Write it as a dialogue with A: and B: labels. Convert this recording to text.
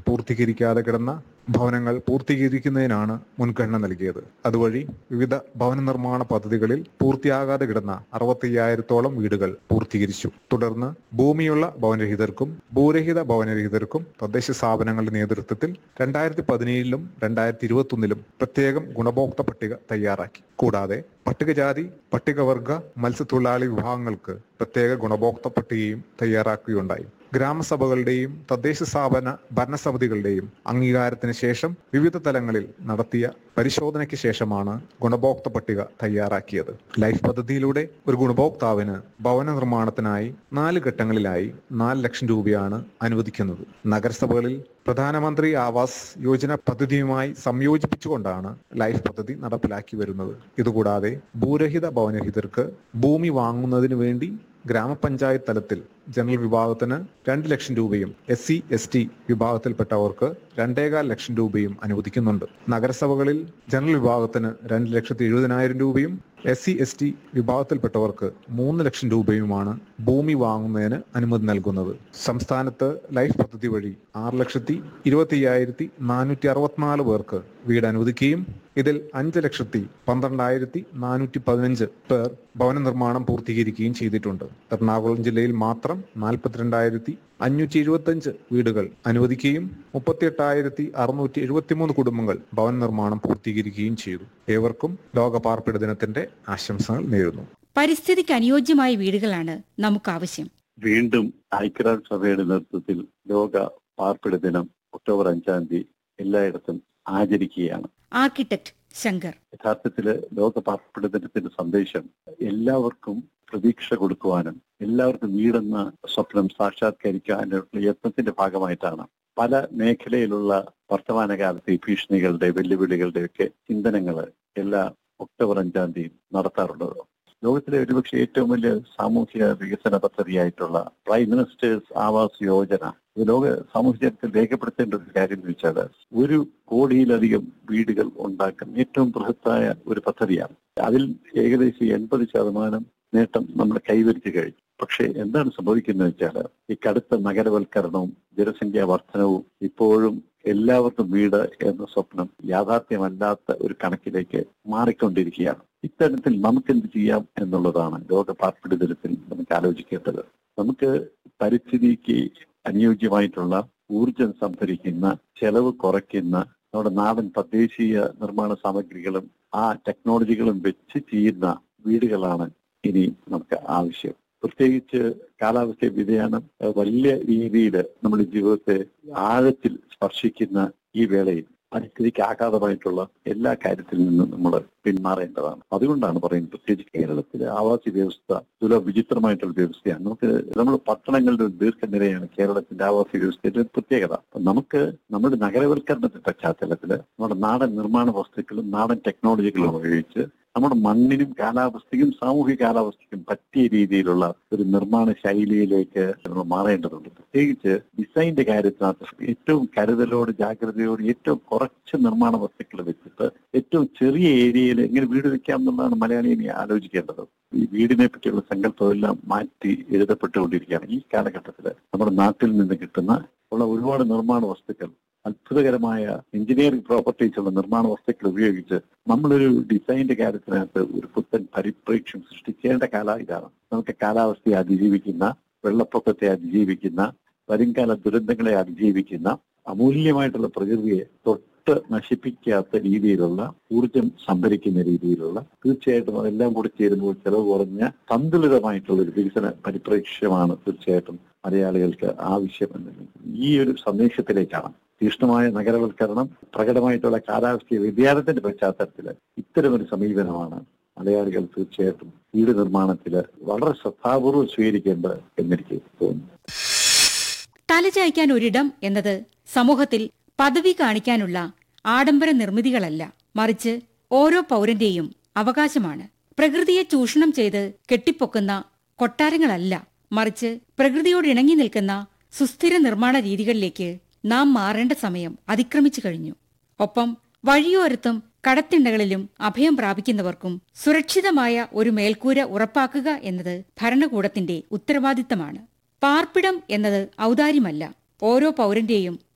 A: പൂർത്തീകരിക്കാതെ കിടന്ന ഭവനങ്ങൾ പൂർത്തീകരിക്കുന്നതിനാണ് മുൻഗണന നൽകിയത് അതുവഴി വിവിധ ഭവന നിർമ്മാണ പദ്ധതികളിൽ പൂർത്തിയാകാതെ കിടന്ന അറുപത്തയ്യായിരത്തോളം വീടുകൾ പൂർത്തീകരിച്ചു തുടർന്ന് ഭൂമിയുള്ള ഭവനരഹിതർക്കും ഭൂരഹിത ഭവനരഹിതർക്കും തദ്ദേശ സ്ഥാപനങ്ങളുടെ നേതൃത്വത്തിൽ രണ്ടായിരത്തി പതിനേഴിലും രണ്ടായിരത്തി ഇരുപത്തി ഒന്നിലും പ്രത്യേകം ഗുണഭോക്തൃ പട്ടിക തയ്യാറാക്കി കൂടാതെ പട്ടികജാതി പട്ടികവർഗ മത്സ്യത്തൊഴിലാളി വിഭാഗങ്ങൾക്ക് പ്രത്യേക ഗുണഭോക്തൃ പട്ടികയും തയ്യാറാക്കുകയുണ്ടായി ഗ്രാമസഭകളുടെയും തദ്ദേശ സ്ഥാപന ഭരണസമിതികളുടെയും അംഗീകാരത്തിന് ശേഷം വിവിധ തലങ്ങളിൽ നടത്തിയ പരിശോധനയ്ക്ക് ശേഷമാണ് ഗുണഭോക്തൃ പട്ടിക തയ്യാറാക്കിയത് ലൈഫ് പദ്ധതിയിലൂടെ ഒരു ഗുണഭോക്താവിന് ഭവന നിർമ്മാണത്തിനായി നാല് ഘട്ടങ്ങളിലായി നാല് ലക്ഷം രൂപയാണ് അനുവദിക്കുന്നത് നഗരസഭകളിൽ പ്രധാനമന്ത്രി ആവാസ് യോജന പദ്ധതിയുമായി സംയോജിപ്പിച്ചുകൊണ്ടാണ് ലൈഫ് പദ്ധതി നടപ്പിലാക്കി വരുന്നത് ഇതുകൂടാതെ ഭൂരഹിത ഭവനരഹിതർക്ക് ഭൂമി വാങ്ങുന്നതിന് വേണ്ടി ഗ്രാമപഞ്ചായത്ത് തലത്തിൽ ജനറൽ വിഭാഗത്തിന് രണ്ട് ലക്ഷം രൂപയും എസ് സി എസ് ടി വിഭാഗത്തിൽപ്പെട്ടവർക്ക് രണ്ടേകാൽ ലക്ഷം രൂപയും അനുവദിക്കുന്നുണ്ട് നഗരസഭകളിൽ ജനറൽ വിഭാഗത്തിന് രണ്ട് ലക്ഷത്തി എഴുപതിനായിരം രൂപയും എസ് സി എസ് ടി വിഭാഗത്തിൽപ്പെട്ടവർക്ക് മൂന്ന് ലക്ഷം രൂപയുമാണ് ഭൂമി വാങ്ങുന്നതിന് അനുമതി നൽകുന്നത് സംസ്ഥാനത്ത് ലൈഫ് പദ്ധതി വഴി ആറ് ലക്ഷത്തി ഇരുപത്തി അയ്യായിരത്തി നാനൂറ്റി അറുപത്തിനാല് പേർക്ക് വീട് അനുവദിക്കുകയും ഇതിൽ അഞ്ച് ലക്ഷത്തി പന്ത്രണ്ടായിരത്തി നാനൂറ്റി പതിനഞ്ച് പേർ ഭവന നിർമ്മാണം പൂർത്തീകരിക്കുകയും ചെയ്തിട്ടുണ്ട് എറണാകുളം ജില്ലയിൽ മാത്രം നാൽപ്പത്തിരണ്ടായിരത്തി അഞ്ഞൂറ്റി എഴുപത്തഞ്ച് വീടുകൾ അനുവദിക്കുകയും മുപ്പത്തിയെട്ടായിരത്തി അറുന്നൂറ്റി എഴുപത്തിമൂന്ന് കുടുംബങ്ങൾ ഭവന നിർമ്മാണം പൂർത്തീകരിക്കുകയും ചെയ്തു ഏവർക്കും ലോക പാർപ്പിട ദിനത്തിന്റെ ആശംസകൾ നേരുന്നു
B: പരിസ്ഥിതിക്ക് അനുയോജ്യമായ വീടുകളാണ് നമുക്ക് ആവശ്യം
C: വീണ്ടും ഐക്യരാഷ്ട്രസഭയുടെ നേതൃത്വത്തിൽ ലോക പാർപ്പിട ദിനം ഒക്ടോബർ അഞ്ചാം തീയതി എല്ലായിടത്തും ആചരിക്കുകയാണ്
B: ആർക്കിടെക്ട് ശങ്കർ
C: യഥാർത്ഥത്തില് ലോക പാർപ്പിട ദിനത്തിന്റെ സന്ദേശം എല്ലാവർക്കും പ്രതീക്ഷ കൊടുക്കുവാനും എല്ലാവർക്കും വീടെന്ന സ്വപ്നം സാക്ഷാത്കരിക്കാനുള്ള യത്നത്തിന്റെ ഭാഗമായിട്ടാണ് പല മേഖലയിലുള്ള വർത്തമാനകാലത്തെ ഈ ഭീഷണികളുടെ വെല്ലുവിളികളുടെ ഒക്കെ ചിന്തനങ്ങൾ എല്ലാ ഒക്ടോബർ അഞ്ചാം തീയതി നടത്താറുള്ളത് ലോകത്തിലെ ഒരുപക്ഷെ ഏറ്റവും വലിയ സാമൂഹിക വികസന പദ്ധതിയായിട്ടുള്ള പ്രൈം മിനിസ്റ്റേഴ്സ് ആവാസ് യോജന ഇത് ലോക സാമൂഹ്യ ചരിത്രത്തിൽ രേഖപ്പെടുത്തേണ്ട ഒരു കാര്യം എന്ന് വെച്ചാൽ ഒരു കോടിയിലധികം വീടുകൾ ഉണ്ടാക്കുന്ന ഏറ്റവും ബൃഹത്തായ ഒരു പദ്ധതിയാണ് അതിൽ ഏകദേശം എൺപത് ശതമാനം നേട്ടം നമ്മൾ കൈവരിച്ചു കഴിഞ്ഞു പക്ഷേ എന്താണ് സംഭവിക്കുന്നത് വെച്ചാൽ ഈ കടുത്ത നഗരവൽക്കരണവും ജനസംഖ്യാ വർധനവും ഇപ്പോഴും എല്ലാവർക്കും വീട് എന്ന സ്വപ്നം യാഥാർത്ഥ്യമല്ലാത്ത ഒരു കണക്കിലേക്ക് മാറിക്കൊണ്ടിരിക്കുകയാണ് ഇത്തരത്തിൽ നമുക്ക് എന്ത് ചെയ്യാം എന്നുള്ളതാണ് ലോക പാർപ്പിട ദിനത്തിൽ നമുക്ക് ആലോചിക്കേണ്ടത് നമുക്ക് പരിസ്ഥിതിക്ക് അനുയോജ്യമായിട്ടുള്ള ഊർജം സംഭരിക്കുന്ന ചെലവ് കുറയ്ക്കുന്ന നമ്മുടെ നാടൻ തദ്ദേശീയ നിർമ്മാണ സാമഗ്രികളും ആ ടെക്നോളജികളും വെച്ച് ചെയ്യുന്ന വീടുകളാണ് ഇനി നമുക്ക് ആവശ്യം പ്രത്യേകിച്ച് കാലാവസ്ഥ വ്യതിയാനം അഹ് വലിയ രീതിയിൽ നമ്മുടെ ജീവിതത്തെ ആഴത്തിൽ സ്പർശിക്കുന്ന ഈ വേളയിൽ പരിസ്ഥിതിക്ക് ആഘാതമായിട്ടുള്ള എല്ലാ കാര്യത്തിൽ നിന്നും നമ്മൾ പിന്മാറേണ്ടതാണ് അതുകൊണ്ടാണ് പറയുന്നത് പ്രത്യേകിച്ച് കേരളത്തിലെ ആവാസ വ്യവസ്ഥ തുല വിചിത്രമായിട്ടുള്ള വ്യവസ്ഥയാണ് നമുക്ക് നമ്മൾ പട്ടണങ്ങളുടെ ഒരു ദീർഘനിരയാണ് കേരളത്തിന്റെ ആവാസ വ്യവസ്ഥയുടെ ഒരു പ്രത്യേകത അപ്പൊ നമുക്ക് നമ്മുടെ നഗരവൽക്കരണത്തിന്റെ പശ്ചാത്തലത്തിൽ നമ്മുടെ നാടൻ നിർമ്മാണ വസ്തുക്കളും നാടൻ ടെക്നോളജികളും ഉപയോഗിച്ച് നമ്മുടെ മണ്ണിനും കാലാവസ്ഥയ്ക്കും സാമൂഹിക കാലാവസ്ഥയ്ക്കും പറ്റിയ രീതിയിലുള്ള ഒരു നിർമ്മാണ ശൈലിയിലേക്ക് നമ്മൾ മാറേണ്ടതുണ്ട് പ്രത്യേകിച്ച് ഡിസൈനിന്റെ കാര്യത്തിനകത്ത് ഏറ്റവും കരുതലോട് ജാഗ്രതയോട് ഏറ്റവും കുറച്ച് നിർമ്മാണ വസ്തുക്കൾ വെച്ചിട്ട് ഏറ്റവും ചെറിയ ഏരിയയിൽ എങ്ങനെ വീട് വെക്കാം എന്നുള്ളതാണ് മലയാളി ഇനി ആലോചിക്കേണ്ടത് ഈ വീടിനെ പറ്റിയുള്ള സങ്കല്പമെല്ലാം മാറ്റി എഴുതപ്പെട്ടുകൊണ്ടിരിക്കുകയാണ് ഈ കാലഘട്ടത്തിൽ നമ്മുടെ നാട്ടിൽ നിന്ന് കിട്ടുന്ന ഉള്ള ഒരുപാട് നിർമ്മാണ വസ്തുക്കൾ അത്ഭുതകരമായ എഞ്ചിനീയറിംഗ് പ്രോപ്പർട്ടീസ് ഉള്ള നിർമ്മാണ വസ്തുക്കൾ ഉപയോഗിച്ച് നമ്മളൊരു ഡിസൈനിന്റെ കാര്യത്തിനകത്ത് ഒരു പുത്തൻ പരിപ്രേക്ഷ്യം സൃഷ്ടിക്കേണ്ട കാല ഇതാണ് നമുക്ക് കാലാവസ്ഥയെ അതിജീവിക്കുന്ന വെള്ളപ്പൊക്കത്തെ അതിജീവിക്കുന്ന വരുംകാല ദുരന്തങ്ങളെ അതിജീവിക്കുന്ന അമൂല്യമായിട്ടുള്ള പ്രകൃതിയെ തൊട്ട് നശിപ്പിക്കാത്ത രീതിയിലുള്ള ഊർജം സംഭരിക്കുന്ന രീതിയിലുള്ള തീർച്ചയായിട്ടും അതെല്ലാം കൂടി ചേരുമ്പോൾ ചെലവ് കുറഞ്ഞ സന്തുലിതമായിട്ടുള്ള ഒരു വികസന പരിപ്രേക്ഷ്യമാണ് തീർച്ചയായിട്ടും മലയാളികൾക്ക് ആവശ്യമെന്നത് ഈ ഒരു സന്ദേശത്തിലേക്കാണ് തീക്ഷ്ണമായ നഗരവൽക്കരണം പ്രകടമായിട്ടുള്ള കാലാവസ്ഥ വ്യതിയാനത്തിന്റെ പശ്ചാത്തലത്തിൽ ഇത്തരമൊരു സമീപനമാണ് മലയാളികൾ തീർച്ചയായിട്ടും വീട് നിർമ്മാണത്തിൽ വളരെ ശ്രദ്ധാപൂർവ്വം സ്വീകരിക്കേണ്ടത് എന്നെനിക്ക് തോന്നുന്നു
B: തലചായ്ക്കാൻ ഒരിടം എന്നത് സമൂഹത്തിൽ പദവി കാണിക്കാനുള്ള ആഡംബര നിർമ്മിതികളല്ല മറിച്ച് ഓരോ പൗരന്റെയും അവകാശമാണ് പ്രകൃതിയെ ചൂഷണം ചെയ്ത് കെട്ടിപ്പൊക്കുന്ന കൊട്ടാരങ്ങളല്ല മറിച്ച് പ്രകൃതിയോട് ഇണങ്ങി നിൽക്കുന്ന സുസ്ഥിര നിർമ്മാണ രീതികളിലേക്ക് നാം മാറേണ്ട സമയം അതിക്രമിച്ചു കഴിഞ്ഞു ഒപ്പം വഴിയോരത്തും കടത്തിണ്ടകളിലും അഭയം പ്രാപിക്കുന്നവർക്കും സുരക്ഷിതമായ ഒരു മേൽക്കൂര ഉറപ്പാക്കുക എന്നത് ഭരണകൂടത്തിന്റെ ഉത്തരവാദിത്തമാണ് പാർപ്പിടം എന്നത് ഔദാര്യമല്ല ഓരോ പൗരന്റെയും